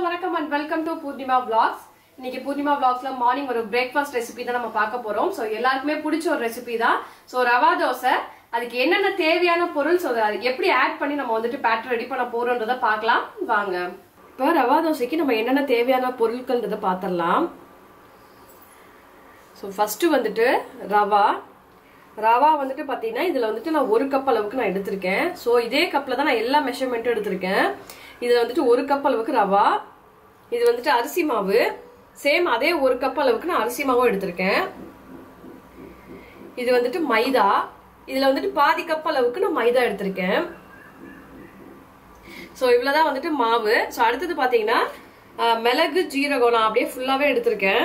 வணக்கம் and welcome to Poornima vlogs இன்னைக்கு பூர்ணிமா vlogsல மார்னிங் ஒரு பிரேக்ஃபாஸ்ட் ரெசிபி தான் நம்ம பார்க்க போறோம் ஸோ எல்லாருக்குமே பிடிச்ச ஒரு ரெசிபி தான் ஸோ ரவா தோசை அதுக்கு என்னென்ன தேவையான பொருள் ஸோ அது எப்படி ஆட் பண்ணி நம்ம வந்துட்டு பேட்டர் ரெடி பண்ண போறோன்றத பார்க்கலாம் வாங்க இப்போ ரவா தோசைக்கு நம்ம என்னென்ன தேவையான பொருட்கள்ன்றதை பார்த்துடலாம் ஸோ ஃபஸ்ட்டு வந்துட்டு ரவா ரவா வந்துட்டு பார்த்தீங்கன்னா இதில் வந்துட்டு நான் ஒரு கப் அளவுக்கு நான் எடுத்திருக்கேன் ஸோ இதே கப்பில் தான் நான் எல்லா மெஷர்மெண்ட்டும் எடுத்திருக்கேன் இதில் வந்துட்டு ஒரு கப் அளவுக்கு ரவா இது வந்துட்டு அரிசி மாவு சேம் அதே ஒரு கப் அளவுக்கு நான் அரிசி மாவும் எடுத்திருக்கேன் இது வந்துட்டு மைதா இதில் வந்துட்டு பாதி கப் அளவுக்கு நான் மைதா எடுத்திருக்கேன் ஸோ இவ்வளோதான் வந்துட்டு மாவு ஸோ அடுத்தது பார்த்தீங்கன்னா அஹ், மிளகு ஜீரகம் நான் அப்படியே ஃபுல்லாகவே எடுத்திருக்கேன்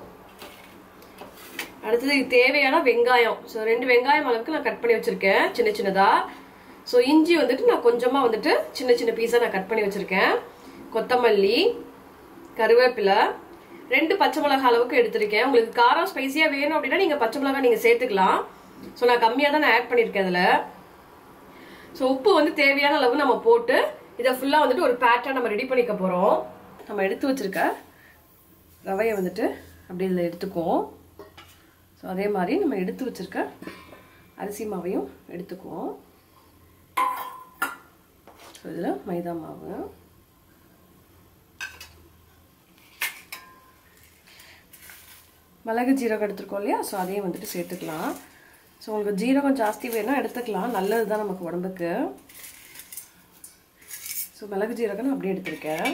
அடுத்தது இதுக்கு தேவையான வெங்காயம் ஸோ ரெண்டு வெங்காயம் அளவுக்கு நான் கட் பண்ணி வச்சிருக்கேன் சின்ன சின்னதா ஸோ இஞ்சி வந்துட்டு நான் கொஞ்சமா வந்துட்டு சின்ன சின்ன பீஸா நான் கட் பண்ணி வச்சிருக்கேன் கொத்தமல்லி கருவேப்பிலை ரெண்டு பச்சை மிளகாய் அளவுக்கு எடுத்திருக்கேன் உங்களுக்கு காரம் ஸ்பைசியா வேணும் அப்படின்னா நீங்க பச்சை மிளகாய் நீங்க சேர்த்துக்கலாம் ஸோ நான் கம்மியாக தான் நான் ஆட் பண்ணியிருக்கேன் அதில் ஸோ உப்பு வந்து தேவையான அளவு நம்ம போட்டு இதை ஃபுல்லாக வந்துட்டு ஒரு பேட்டர்ன் நம்ம ரெடி பண்ணிக்க போகிறோம் நம்ம எடுத்து வச்சிருக்க ரவையை வந்துட்டு அப்படி இதில் எடுத்துக்குவோம் ஸோ அதே மாதிரி நம்ம எடுத்து வச்சிருக்க அரிசி மாவையும் எடுத்துக்குவோம் ஸோ இதில் மைதா மாவு மிளகு ஜீரகம் எடுத்துருக்கோம் இல்லையா ஸோ அதையும் வந்துட்டு சேர்த்துக்கலாம் ஸோ உங்களுக்கு ஜீரகம் ஜாஸ்தி வேணால் எடுத்துக்கலாம் நல்லது தான் நமக்கு உடம்புக்கு ஸோ மிளகு ஜீரகம் நான் அப்படியே எடுத்திருக்கேன்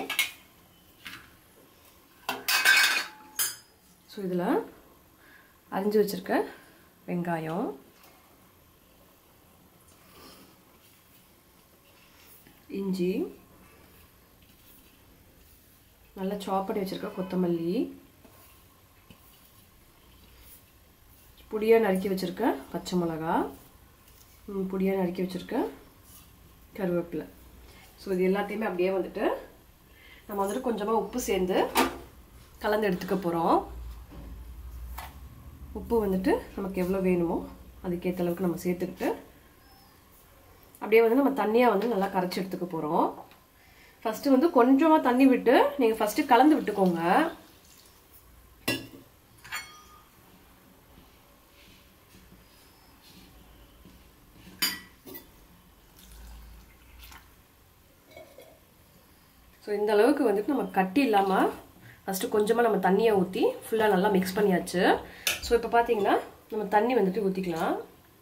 ஸோ இதில் அரிஞ்சு வச்சிருக்க வெங்காயம் இஞ்சி நல்லா சாப் பண்ணி வச்சிருக்க கொத்தமல்லி பொடியாக நறுக்கி வச்சிருக்க பச்சை மிளகா ம், பொடியாக நறுக்கி வச்சிருக்க கருவேப்பிலை ஸோ இது எல்லாத்தையுமே அப்படியே வந்துட்டு நம்ம வந்துட்டு கொஞ்சமாக உப்பு சேர்ந்து கலந்து எடுத்துக்க போகிறோம் உப்பு வந்துட்டு நமக்கு எவ்வளோ வேணுமோ அதுக்கேற்ற அளவுக்கு நம்ம சேர்த்துக்கிட்டு அப்படியே வந்து நம்ம தண்ணியாக வந்து நல்லா கரைச்சி எடுத்துக்க போகிறோம் ஃபஸ்ட்டு வந்து கொஞ்சமாக தண்ணி விட்டு நீங்கள் ஃபஸ்ட்டு கலந்து விட்டுக்கோங்க ஸோ இந்த அளவுக்கு வந்துட்டு நம்ம கட்டி இல்லாமல் ஃபஸ்ட்டு கொஞ்சமாக நம்ம தண்ணியை ஊற்றி ஃபுல்லாக நல்லா மிக்ஸ் பண்ணியாச்சு ஸோ இப்போ பார்த்தீங்கன்னா நம்ம தண்ணி வந்துட்டு ஊற்றிக்கலாம்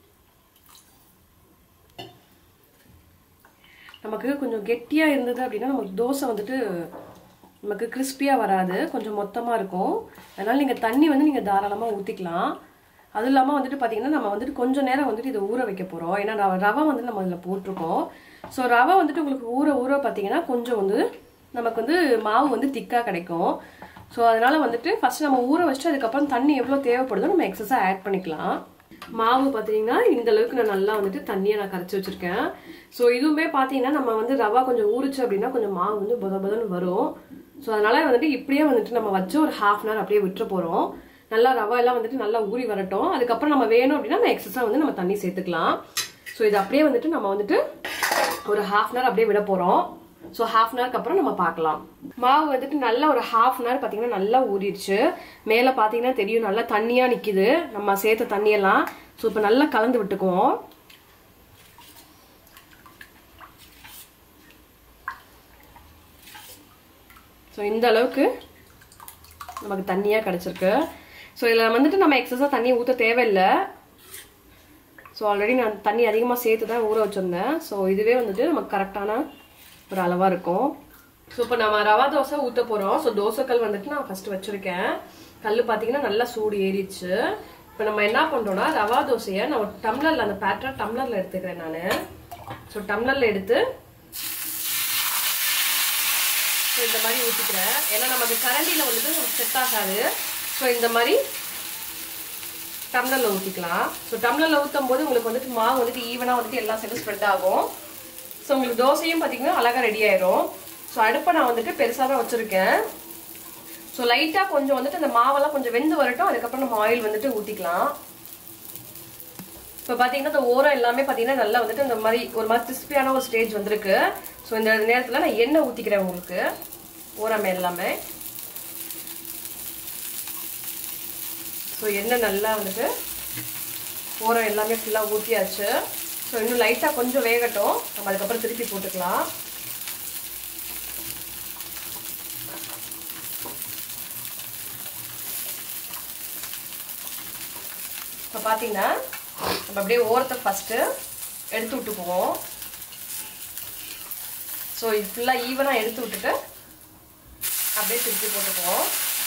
நமக்கு கொஞ்சம் கெட்டியாக இருந்தது அப்படின்னா நமக்கு தோசை வந்துட்டு நமக்கு கிறிஸ்பியாக வராது கொஞ்சம் மொத்தமாக இருக்கும் அதனால் நீங்கள் தண்ணி வந்து நீங்கள் தாராளமாக ஊற்றிக்கலாம் அதுவும் இல்லாமல் வந்துட்டு பார்த்தீங்கன்னா நம்ம வந்துட்டு கொஞ்சம் நேரம் வந்துட்டு இதை ஊற வைக்க போகிறோம் ஏன்னா ரவ ரவை வந்து நம்ம இதில் போட்டிருக்கோம் ஸோ ரவை வந்துட்டு உங்களுக்கு ஊற ஊற பார்த்தீங்கன்னா கொஞ்சம் வந்து நமக்கு வந்து மாவு வந்து திக்காக கிடைக்கும் ஸோ அதனால வந்துட்டு ஃபர்ஸ்ட் நம்ம ஊற வச்சுட்டு அதுக்கப்புறம் தண்ணி எவ்வளோ தேவைப்படுதோ நம்ம எக்ஸஸாக ஆட் பண்ணிக்கலாம் மாவு பார்த்தீங்கன்னா இந்த அளவுக்கு நான் நல்லா வந்துட்டு தண்ணியை நான் கரைச்சி வச்சிருக்கேன் ஸோ இதுவுமே பார்த்தீங்கன்னா நம்ம வந்து ரவா கொஞ்சம் ஊறுச்சு அப்படின்னா கொஞ்சம் மாவு வந்து பொத பொதன்னு வரும் ஸோ அதனால வந்துட்டு இப்படியே வந்துட்டு நம்ம வச்சு ஒரு ஹாஃப் அன் ஹவர் அப்படியே விட்டுற போகிறோம் நல்லா ரவா எல்லாம் வந்துட்டு நல்லா ஊறி வரட்டும் அதுக்கப்புறம் நம்ம வேணும் அப்படின்னா நம்ம எக்ஸஸாக வந்து நம்ம தண்ணி சேர்த்துக்கலாம் ஸோ இது அப்படியே வந்துட்டு நம்ம வந்துட்டு ஒரு ஹாஃப் அன் ஹவர் அப்படியே விட போகிறோம் ஸோ ஹாஃப் அன் ஹவருக்கு அப்புறம் நம்ம பார்க்கலாம் மாவு வந்துட்டு நல்லா ஒரு ஹாஃப் அன் ஹவர் பார்த்தீங்கன்னா நல்லா ஊறிடுச்சு மேலே பார்த்தீங்கன்னா தெரியும் நல்லா தண்ணியாக நிற்கிது நம்ம சேர்த்த தண்ணியெல்லாம் ஸோ இப்போ நல்லா கலந்து விட்டுக்குவோம் ஸோ இந்த அளவுக்கு நமக்கு தண்ணியாக கிடச்சிருக்கு ஸோ இதில் வந்துட்டு நம்ம எக்ஸஸாக தண்ணி ஊற்ற தேவையில்லை ஸோ ஆல்ரெடி நான் தண்ணி அதிகமாக சேர்த்து தான் ஊற வச்சுருந்தேன் ஸோ இதுவே வந்துட்டு நமக்கு கரெக்டான ஒரு அளவாக இருக்கும் ஸோ இப்போ நம்ம ரவா தோசை ஊற்ற போகிறோம் ஸோ தோசைக்கல் வந்துட்டு நான் ஃபஸ்ட்டு வச்சுருக்கேன் கல் பார்த்தீங்கன்னா நல்லா சூடு ஏறிடுச்சு இப்போ நம்ம என்ன பண்ணுறோம்னா ரவா தோசையை நான் ஒரு டம்ளரில் அந்த பேட்டரை டம்ளரில் எடுத்துக்கிறேன் நான் ஸோ டம்ளரில் எடுத்து ஸோ இந்த மாதிரி ஊற்றிக்கிறேன் ஏன்னா நமக்கு கரண்டியில் வந்துட்டு செட் ஆகாது ஸோ இந்த மாதிரி டம்ளரில் ஊற்றிக்கலாம் ஸோ டம்ளரில் ஊற்றும் போது உங்களுக்கு வந்துட்டு மாவு வந்துட்டு ஈவனாக வந்துட்டு எல்லா சைடும் ஸ்ப்ரெட் ஆகும் ஸோ உங்களுக்கு தோசையும் பார்த்தீங்கன்னா அழகாக ரெடி ஆயிரும் ஸோ அடுப்பை நான் வந்துட்டு பெருசாக தான் வச்சுருக்கேன் ஸோ லைட்டாக கொஞ்சம் வந்துட்டு அந்த மாவெல்லாம் கொஞ்சம் வெந்து வரட்டும் அதுக்கப்புறம் நம்ம ஆயில் வந்துட்டு ஊற்றிக்கலாம் இப்போ பார்த்தீங்கன்னா இந்த ஓரம் எல்லாமே பார்த்தீங்கன்னா நல்லா வந்துட்டு இந்த மாதிரி ஒரு மாதிரி கிறிஸ்பியான ஒரு ஸ்டேஜ் வந்திருக்கு ஸோ இந்த நேரத்தில் நான் எண்ணெய் ஊற்றிக்கிறேன் உங்களுக்கு ஓரம் எல்லாமே ஸோ எண்ணெய் நல்லா வந்துட்டு ஓரம் எல்லாமே ஃபுல்லாக ஊற்றியாச்சு ஸோ இன்னும் லைட்டாக கொஞ்சம் வேகட்டும் நம்ம அதுக்கப்புறம் திருப்பி போட்டுக்கலாம் இப்போ பார்த்தீங்கன்னா நம்ம அப்படியே ஓரத்தை ஃபஸ்ட்டு எடுத்து விட்டுக்குவோம் ஸோ இது ஃபுல்லாக ஈவனாக எடுத்து விட்டுட்டு அப்படியே திருப்பி போட்டுக்குவோம்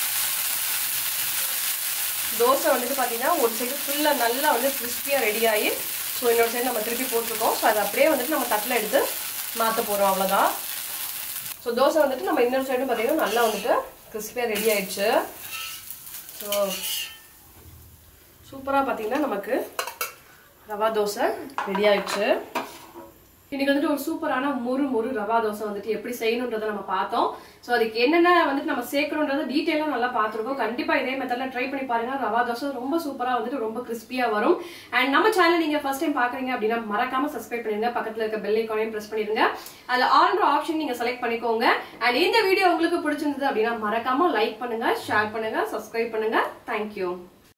தோசை வந்துட்டு பார்த்தீங்கன்னா ஒரு சைடு ஃபுல்லாக நல்லா வந்து கிறிஸ்பியாக ரெடி ஆகி ஸோ இன்னொரு சைடு நம்ம திருப்பி போட்டிருக்கோம் ஸோ அதை அப்படியே வந்துட்டு நம்ம தட்டில் எடுத்து மாற்ற போகிறோம் அவ்வளோதான் ஸோ தோசை வந்துட்டு நம்ம இன்னொரு சைடும் பார்த்தீங்கன்னா நல்லா வந்துட்டு கிறிஸ்பியாக ரெடி ஆயிடுச்சு ஸோ சூப்பராக பார்த்தீங்கன்னா நமக்கு ரவா தோசை ரெடி ஆயிடுச்சு இன்னைக்கு வந்துட்டு ஒரு சூப்பரான முறு முறு ரவா தோசை வந்துட்டு எப்படி செய்யணுன்றதை நம்ம பார்த்தோம் ஸோ அதுக்கு என்னென்ன வந்துட்டு நம்ம சேர்க்கணுன்றதை டீட்டெயிலாக நல்லா பார்த்துருக்கோம் கண்டிப்பாக இதே மெத்தடில் ட்ரை பண்ணி பாருங்க ரவா தோசை ரொம்ப சூப்பராக வந்துட்டு ரொம்ப கிறிஸ்பியாக வரும் அண்ட் நம்ம சேனல் நீங்கள் ஃபர்ஸ்ட் டைம் பார்க்குறீங்க அப்படின்னா மறக்காம சப்ஸ்கிரைப் பண்ணிருங்க பக்கத்தில் இருக்க பெல் ஐக்கானையும் ப்ரெஸ் பண்ணிருங்க அதில் ஆல்ன்ற ஆப்ஷன் நீங்கள் செலக்ட் பண்ணிக்கோங்க அண்ட் இந்த வீடியோ உங்களுக்கு பிடிச்சிருந்தது அப்படின்னா மறக்காம லைக் பண்ணுங்க ஷேர் பண்ணுங்க சப்ஸ்கிரைப் பண்ணுங்க தேங்க்யூ